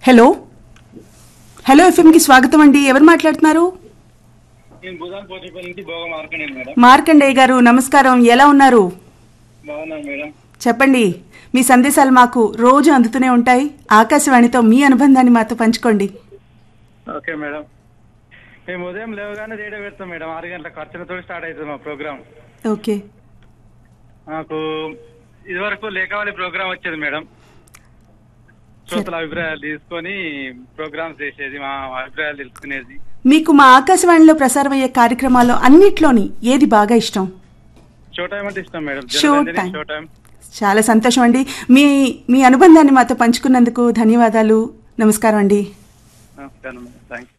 Hello hello ఎఫ్ఎంకి స్వాగతం అండి ఎవరు మాట్లాడుతున్నారు నేను భూదాన్ పోటీపల్లి నుంచి భోగ మార్కనేను మేడం మార్కండేయ గారు నమస్కారం ఎలా ఉన్నారు బాగున్నాను మేడం చెప్పండి మీ సందేశాలు మాకు రోజు అందుతూనే ఉంటాయి ఆకాశవాణితో మీ అనుబంధాన్ని మాతో పంచుకోండి ఓకే మేడం మేము ఉదయం లేవగానే రేడియో పెడతాం మేడం ఆరు గంటలకు అర్చనతో స్టార్ట్ అవుతుంది మా ప్రోగ్రామ్ ఓకే మాకు ఇదివరకు లేఖవాలి ప్రోగ్రామ్ వచ్చేది మేడం శ్రోతల అభిప్రాయాలు తీసుకొని ప్రోగ్రామ్స్ చేసేది మా అభిప్రాయాలు తెలుసుకునేది మీకు మా ఆకాశవాణిలో ప్రసారమయ్యే కార్యక్రమాల్లో అన్నిట్లోని ఏది బాగా ఇష్టం షో టైం అంటే ఇష్టం madam show Janaranjani time. Show time చాలా సంతోషం అండి మీ మీ అనుబంధాన్ని మాతో పంచుకున్నందుకు ధన్యవాదాలు నమస్కారం అండి నమస్కారం మేడం థ్యాంక్ యూ